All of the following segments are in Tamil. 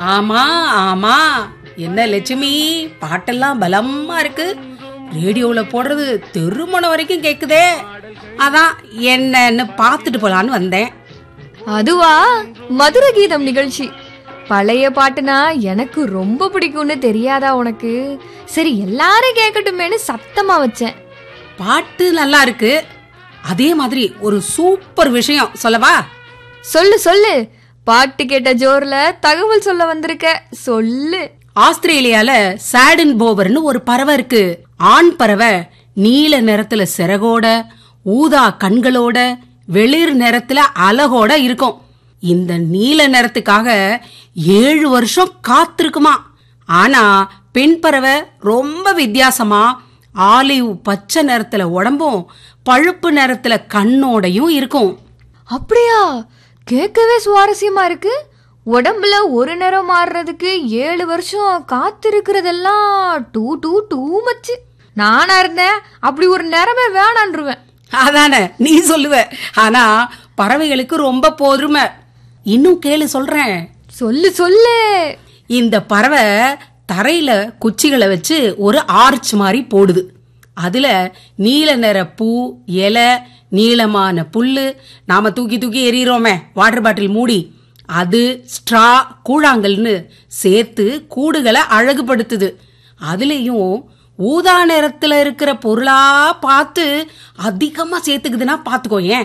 ஆமா ஆமா என்ன லட்சுமி பாட்டெல்லாம் பலமா இருக்கு ரேடியோல போடுறது தெருமணம் வரைக்கும் கேக்குதே அதான் என்னன்னு பார்த்துட்டு போலான்னு வந்தேன் அதுவா மதுர கீதம் நிகழ்ச்சி பழைய பாட்டுனா எனக்கு ரொம்ப பிடிக்கும்னு தெரியாதா உனக்கு சரி எல்லாரும் கேட்கட்டுமேனு சத்தமா வச்சேன் பாட்டு நல்லா இருக்கு அதே மாதிரி ஒரு சூப்பர் விஷயம் சொல்லவா சொல்லு சொல்லு பாட்டு கேட்ட ஜோர்ல தகவல் சொல்ல வந்திருக்க சொல்லு ஆஸ்திரேலியால சாடன் போவர்னு ஒரு பறவை இருக்கு ஆண் பறவை நீல நிறத்துல சிறகோட ஊதா கண்களோட வெளிர் நிறத்துல அலகோட இருக்கும் இந்த நீல நிறத்துக்காக ஏழு வருஷம் காத்திருக்குமா ஆனா பெண் பறவை ரொம்ப வித்தியாசமா ஆலிவ் பச்சை நிறத்துல உடம்பும் பழுப்பு நிறத்துல கண்ணோடையும் இருக்கும் அப்படியா கேட்கவே சுவாரஸ்யமா இருக்கு உடம்புல ஒரு நேரம் மாறுறதுக்கு ஏழு வருஷம் காத்திருக்கிறதெல்லாம் டூ டூ டூ மச்சு நானா இருந்தேன் அப்படி ஒரு நேரமே வேணான்றுவேன் அதானே நீ சொல்லுவ ஆனா பறவைகளுக்கு ரொம்ப பொறுமை இன்னும் கேளு சொல்றேன் சொல்லு சொல்லு இந்த பறவை தரையில குச்சிகளை வச்சு ஒரு ஆர்ச் மாதிரி போடுது அதுல நீல நிற பூ இலை நீளமான புல்லு நாம தூக்கி தூக்கி எறிகிறோமே வாட்டர் பாட்டில் மூடி அது ஸ்ட்ரா கூழாங்கல்னு சேர்த்து கூடுகளை அழகுபடுத்துது அதுலயும் ஊதா நிறத்துல இருக்கிற பொருளா பார்த்து அதிகமா சேர்த்துக்குதுன்னா பாத்துக்கோ ஏன்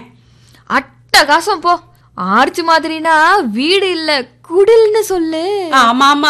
அட்டகாசம் போ ஆர்ச் மாதிரினா வீடு இல்ல குடில்னு சொல்லு ஆமா ஆமா